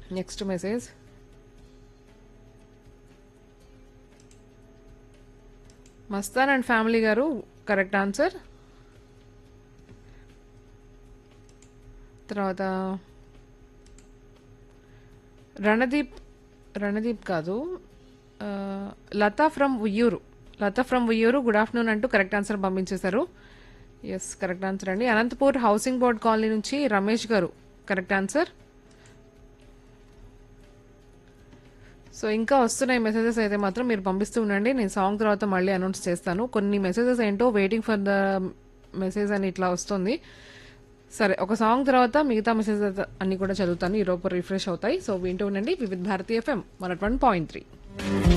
next message Mastan and family గారు correct answer తర్వాత రణదీప్ రణదీప్ కాదు ఆ, Latha from Uyyuru Latha from Uyyuru good afternoon అంటూ కరెక్ట్ ఆన్సర్ పంపించేశారు ఎస్ కరెక్ట్ ఆన్సర్ అండి అనంతపూర్ హౌసింగ్ బోర్డ్ కాలనీ నుంచి రమేష్ గారు కరెక్ట్ ఆన్సర్ సో ఇంకా వస్తున్నాయి మెసేజెస్ అయితే మాత్రం మీరు పంపిస్తూ ఉండండి నేను సాంగ్ తర్వాత మళ్ళీ అనౌన్స్ చేస్తాను కొన్ని మెసేజెస్ ఏంటో వెయిటింగ్ ఫర్ ద మెసేజ్ అని ఇట్లా వస్తుంది సరే ఒక సాంగ్ తర్వాత మిగతా మెసేజెస్ అన్ని కూడా చదువుతాను ఈ లోపు రిఫ్రెష్ అవుతాయి సో వింటూ ఉండండి Vividh Bharati FM one point three